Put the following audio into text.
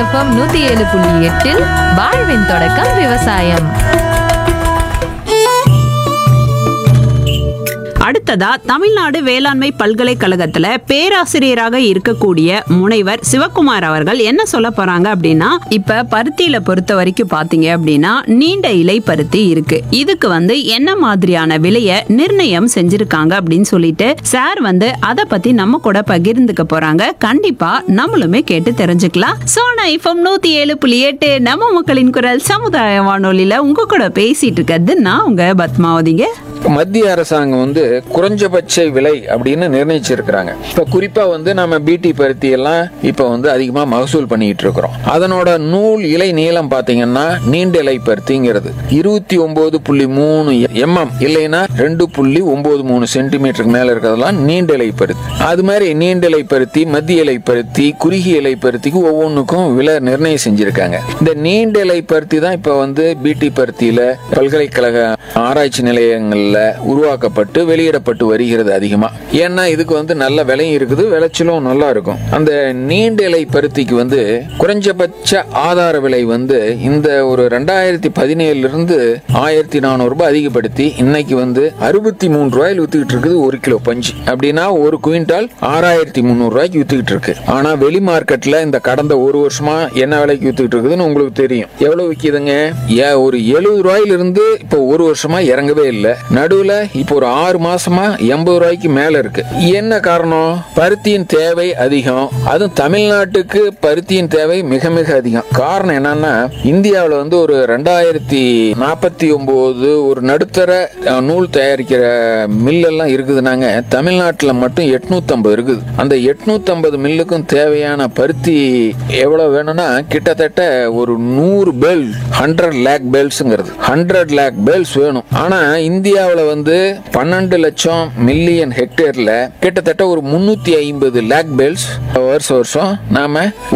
FM நூத்தி ஏழு புள்ளி எட்டில் வாழ்வின் தொடக்கம் விவசாயம் அடுத்ததா தமிழ்நாடு வேளாண்மை பல்கலைக்கழகத்துல பேராசிரியராக இருக்கக்கூடிய முனைவர் சிவகுமார் அவர்கள் என்ன சொல்ல போறாங்க அப்படின்னா இப்ப பருத்தியில பொறுத்த வரைக்கும் பாத்தீங்க அப்படின்னா நீண்ட இலை பருத்தி இருக்கு இதுக்கு வந்து என்ன மாதிரியான விலைய நிர்ணயம் செஞ்சிருக்காங்க அப்படின்னு சொல்லிட்டு சார் வந்து அத பத்தி நம்ம கூட பகிர்ந்துக்க போறாங்க கண்டிப்பா நம்மளுமே கேட்டு தெரிஞ்சுக்கலாம் சோனா ஐஃபம் நூத்தி ஏழு புள்ளி எட்டு நம்ம மக்களின் குரல் சமுதாய வானொலியில உங்க கூட பேசிட்டு இருக்கிறது நான் உங்க பத்மாவதிங்க மத்திய அரசாங்கம் வந்து குறைஞ்சபட்ச விலை அப்படின்னு நிர்ணயிச்சிருக்கிறாங்க இப்ப குறிப்பா வந்து நம்ம பிடி பருத்தி எல்லாம் இப்ப வந்து அதிகமா மகசூல் பண்ணிட்டு இருக்கிறோம் அதனோட நூல் இலை நீளம் பாத்தீங்கன்னா நீண்ட இலை பருத்திங்கிறது இருபத்தி ஒன்பது புள்ளி மூணு எம்எம் இல்லைன்னா ரெண்டு புள்ளி ஒன்பது மூணு சென்டிமீட்டருக்கு மேல இருக்கிறதெல்லாம் நீண்ட இலை பருத்தி அது மாதிரி நீண்ட இலை பருத்தி மத்திய இலை பருத்தி குறுகிய இலை பருத்திக்கு ஒவ்வொன்றுக்கும் விலை நிர்ணயம் செஞ்சிருக்காங்க இந்த நீண்ட இலை பருத்தி தான் இப்ப வந்து பிடி பருத்தியில பல்கலைக்கழக ஆராய்ச்சி நிலையங்கள்ல உருவாக்கப்பட்டு வெளியிடப்பட்டு வருகிறது அதிகமா ஏன்னா இதுக்கு வந்து நல்ல விலையும் இருக்குது விளைச்சலும் நல்லா இருக்கும் அந்த நீண்ட இலை பருத்திக்கு வந்து குறைஞ்சபட்ச ஆதார விலை வந்து இந்த ஒரு ரெண்டாயிரத்தி பதினேழுல இருந்து ஆயிரத்தி நானூறு ரூபாய் அதிகப்படுத்தி இன்னைக்கு வந்து அறுபத்தி மூணு ரூபாயில் வித்துக்கிட்டு இருக்குது ஒரு கிலோ பஞ்சு அப்படின்னா ஒரு குவிண்டால் ஆறாயிரத்தி முந்நூறு ரூபாய்க்கு வித்துக்கிட்டு இருக்கு ஆனா வெளி மார்க்கெட்ல இந்த கடந்த ஒரு வருஷமா என்ன விலைக்கு வித்துக்கிட்டு இருக்குதுன்னு உங்களுக்கு தெரியும் எவ்வளவு விக்குதுங்க ஏ- ஒரு எழுபது ரூபாயில இருந்து இப்போ ஒரு வருஷமா இறங்கவே இல்லை நடுவுல இப்போ ஒரு ஆறு மாசமா எண்பது ரூபாய்க்கு மேல இருக்கு என்ன காரணம் பருத்தியின் தேவை அதிகம் அதுவும் தமிழ்நாட்டுக்கு பருத்தியின் தேவை மிக மிக அதிகம் காரணம் என்னன்னா இந்தியாவில் வந்து ஒரு ரெண்டாயிரத்தி நாற்பத்தி ஒன்பது ஒரு நடுத்தர அஹ், நூல் தயாரிக்கிற மில் எல்லாம் இருக்குதுனாங்க தமிழ்நாட்டில் மட்டும் 850 இருக்குது அந்த 850 மில்லுக்கும் தேவையான பருத்தி எவ்வளவு வேணும்னா கிட்டத்தட்ட ஒரு நூறு பெல் ஹண்ட்ரட் லேக் பெல்ஸ்ங்கிறது ஹண்ட்ரட் லேக் பெல்ஸ் வேணும் ஆனா இந்தியாவில் வந்து பன்னெண்டு லட்சம் மில்லியன் ஹெக்டேர்ல கிட்டத்தட்ட ஒரு முன்னூத்தி ஐம்பது லேக் பெல்ஸ் வருஷம் வருஷம் நாம